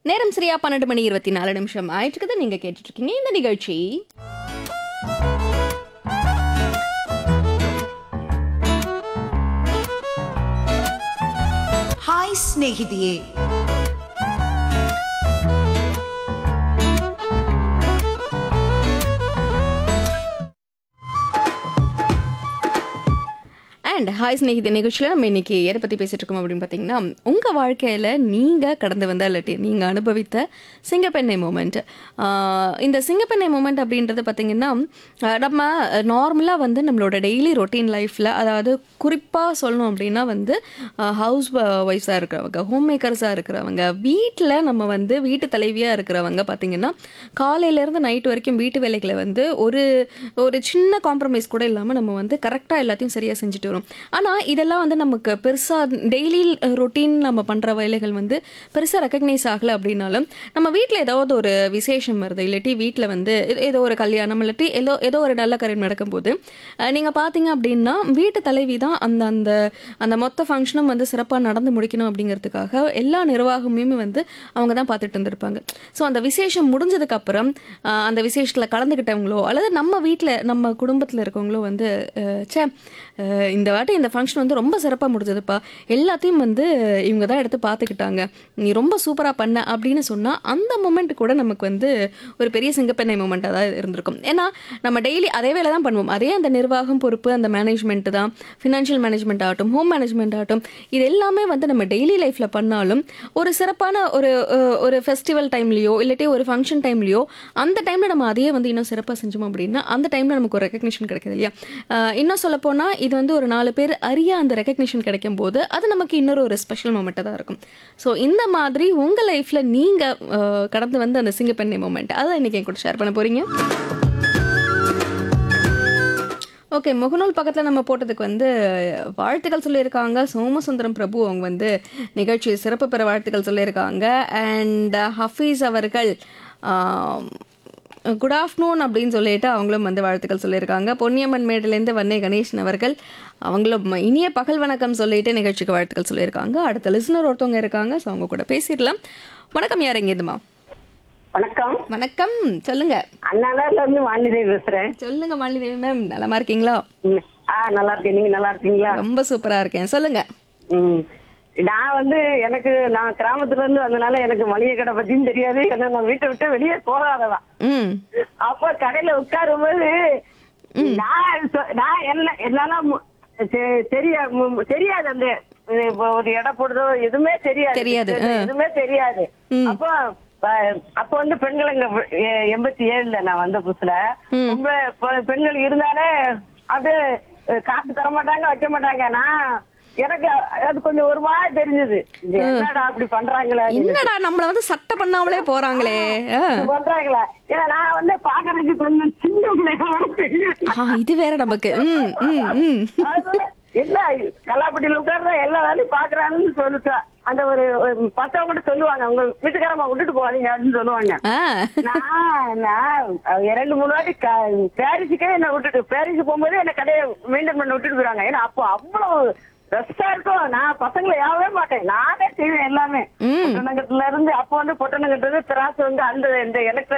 நேரம் சரியா பன்னெண்டு மணி இருபத்தி நாலு நிமிஷம் ஆயிட்டு இருக்குது நீங்க கேட்டுட்டு இருக்கீங்க இந்த நிகழ்ச்சி ಹಾಯ್ ಸ್ನೇಹಿತೆಯೇ அண்ட் ஹாய் ஸ்நேகிதி நிகழ்ச்சியில் நம்ம இன்னைக்கு எதை பற்றி பேசிட்டு இருக்கோம் அப்படின்னு பார்த்தீங்கன்னா உங்கள் வாழ்க்கையில் நீங்கள் கடந்து வந்த இல்லாட்டி நீங்கள் அனுபவித்த சிங்கப்பெண்ணை மூமெண்ட் இந்த சிங்கப்பெண்ணை மூமெண்ட் அப்படின்றது பார்த்தீங்கன்னா ஆஹ் நம்ம நார்மலாக வந்து நம்மளோட டெய்லி ரொட்டீன் லைஃப்பில் அதாவது குறிப்பாக சொல்லணும் அப்படின்னா வந்து ஹவுஸ் ஒய்ஃப்ஸாக இருக்கிறவங்க ஹோம் மேக்கர்ஸாக இருக்கிறவங்க வீட்டில் நம்ம வந்து வீட்டு தலைவியாக இருக்கிறவங்க பார்த்தீங்கன்னா காலையிலேருந்து நைட் வரைக்கும் வீட்டு வேலைகளை வந்து ஒரு ஒரு சின்ன காம்ப்ரமைஸ் கூட இல்லாமல் நம்ம வந்து கரெக்டாக எல்லாத்தையும் சரியாக செஞ்சுட்டு வரோம் ஆனால் இதெல்லாம் வந்து நமக்கு பெருசாக டெய்லி ரொட்டீன் நம்ம பண்ணுற வேலைகள் வந்து பெருசாக ரெக்கக்னைஸ் ஆகலை அப்படின்னாலும் நம்ம வீட்டில் ஏதாவது ஒரு விசேஷம் வருது இல்லாட்டி வீட்டில் வந்து ஏ- ஏதோ ஒரு கல்யாணம் இல்லாட்டி ஏதோ ஏதோ ஒரு நல்ல காரியம் நடக்கும்போது நீங்கள் பார்த்தீங்க அப்படின்னா வீட்டு தலைவி தான் அந்த அந்த அந்த மொத்த ஃபங்க்ஷனும் வந்து சிறப்பாக நடந்து முடிக்கணும் அப்படிங்கிறதுக்காக எல்லா நிர்வாகமுமே வந்து அவங்க தான் பார்த்துட்டு இருந்திருப்பாங்க ஸோ அந்த விசேஷம் முடிஞ்சதுக்கப்புறம் அந்த விசேஷத்தில் கலந்துக்கிட்டவங்களோ அல்லது நம்ம வீட்டில் நம்ம குடும்பத்தில் இருக்கவங்களோ வந்து அஹ், ச்சே அஹ், இந்த வாட்டி இந்த ஃபங்க்ஷன் வந்து ரொம்ப சிறப்பாக முடிஞ்சதுப்பா எல்லாத்தையும் வந்து இவங்க தான் எடுத்து பார்த்துக்கிட்டாங்க நீ ரொம்ப சூப்பராக பண்ண அப்படின்னு சொன்னால் அந்த மூமெண்ட் கூட நமக்கு வந்து ஒரு பெரிய சிங்கப்பெண்ணை மூமெண்ட்டாக தான் இருந்திருக்கும் ஏன்னா நம்ம டெய்லி அதே வேலை தான் பண்ணுவோம் அதே அந்த நிர்வாகம் பொறுப்பு அந்த மேனேஜ்மெண்ட் தான் ஃபினான்ஷியல் மேனேஜ்மெண்ட் ஆகட்டும் ஹோம் மேனேஜ்மெண்ட் ஆகட்டும் இது எல்லாமே வந்து நம்ம டெய்லி லைஃப்பில் பண்ணாலும் ஒரு சிறப்பான ஒரு அஹ், ஒரு ஃபெஸ்டிவல் டைம்லையோ இல்லாட்டி ஒரு ஃபங்க்ஷன் டைம்லையோ அந்த டைமில் நம்ம அதையே வந்து இன்னும் சிறப்பாக செஞ்சோம் அப்படின்னா அந்த டைமில் நமக்கு ஒரு ரெக்கக்னிஷன் கிடைக்குது இல்லையா அஹ், இன்னும் சொல்லப்போனால் இது வந்து ஒரு நாலு பேர் அறிய அந்த ரெக்கக்னிஷன் கிடைக்கும் போது அது நமக்கு இன்னொரு ஒரு ஸ்பெஷல் மூமெண்ட்டாக தான் இருக்கும் ஸோ இந்த மாதிரி உங்கள் லைஃப்பில் நீங்கள் கடந்து வந்து அந்த சிங்கப்பெண்ணை மூமெண்ட் அதை இன்னைக்கு என் கூட ஷேர் பண்ண போகிறீங்க ஓகே முகநூல் பக்கத்தில் நம்ம போட்டதுக்கு வந்து வாழ்த்துக்கள் சொல்லியிருக்காங்க சோமசுந்தரம் பிரபு அவங்க வந்து நிகழ்ச்சி சிறப்பு பெற வாழ்த்துக்கள் சொல்லியிருக்காங்க அண்ட் ஹஃபீஸ் அவர்கள் குட் ஆஃப்டர்நூன் அப்படின்னு சொல்லிட்டு அவங்களும் வந்து வாழ்த்துக்கள் சொல்லியிருக்காங்க பொன்னியம்மன் மேட்டிலேருந்து வன்னே கணேசன் அவர்கள் அவங்களும் இனிய பகல் வணக்கம் சொல்லிட்டு நிகழ்ச்சிக்கு வாழ்த்துக்கள் சொல்லியிருக்காங்க அடுத்த லிசனர் ஒருத்தவங்க இருக்காங்க ஸோ அவங்க கூட பேசிடலாம் வணக்கம் யார் எங்கேருந்துமா வணக்கம் வணக்கம் சொல்லுங்க அண்ணாநகர்ல இருந்து வாணிதேவி பேசுறேன் சொல்லுங்க மாலிதேவி மேம் நலமா இருக்கீங்களா ம். ஆ நல்லா இருக்கேன் நீங்க நல்லா இருக்கீங்களா ரொம்ப சூப்பரா இருக்கேன் சொல்லுங்க ம். நான் வந்து எனக்கு நான் கிராமத்துல இருந்து வந்தனால எனக்கு மளிகை கடை பத்தியும் தெரியாது ஏன்னா நான் வீட்டை விட்டு வெளியே போகாதவா ம் அப்ப கடையில உட்காரும் போது நான் சொ- நான் என்ன என்னால மு- தெ- தெரியா மு- தெரியாது அந்த இப்போ ஒரு எடை போடுறதோ எதுவுமே தெரியாது தெரியாது, ஆ. எதுவுமே தெரியாது அப்போ அஹ், அப்ப வந்து பெண்கள் இங்க எ- எண்பத்தி ஏழுல நான் வந்த புதுசுல ரொம்ப பெ- பெண்கள் இருந்தாலே அப்படியே அஹ், காசு தர மாட்டாங்க வைக்க மாட்டாங்க நான் எனக்கு அது கொஞ்சம் ஒரு மாதிரி தெரிஞ்சது இது என்னடா அப்படி பண்றாங்களே என்னடா நம்மள வந்து சட்டை பண்ணாமலே போறாங்களே ஆ. பண்றாங்களா ஏன்னா நான் வந்து பாக்குறதுக்கு கொஞ்சம் சின்ன பிள்ளைகளோட பெரிய ஆ, இது வேற நமக்கு ம் ம் ம் அதனால என்ன கல்லாப்பட்டியில உட்கார்ற எல்லா வேலையும் பாக்குறாங்கன்னு சொல்லிட்டா அந்த ஒரு ஒரு பசங்க கூட சொல்லுவாங்க உங்க வீட்டுக்காரமா விட்டுட்டு போவாதீங்க அப்படின்னு சொல்லுவாங்க ஆ நான் நான் ரெண்டு மூணு வாட்டி க- பாரிஸுக்கே என்ன விட்டுட்டு பாரிஸ் போகும்போது என்ன கடையை மெயின்டைன் பண்ண விட்டுட்டு போயிறாங்க ஏன்னா அப்போ அவ்வளவு ரெஸ்டா இருக்கும் நான் பசங்களை யாவே மாட்டேன் நானே செய்வேன் எல்லாமே ம். பொட்டணங்கத்துல இருந்து அப்போ வந்து பொட்டணங்கத்துல திராசு வந்து அந்த இந்த எலக்ட்ரிக்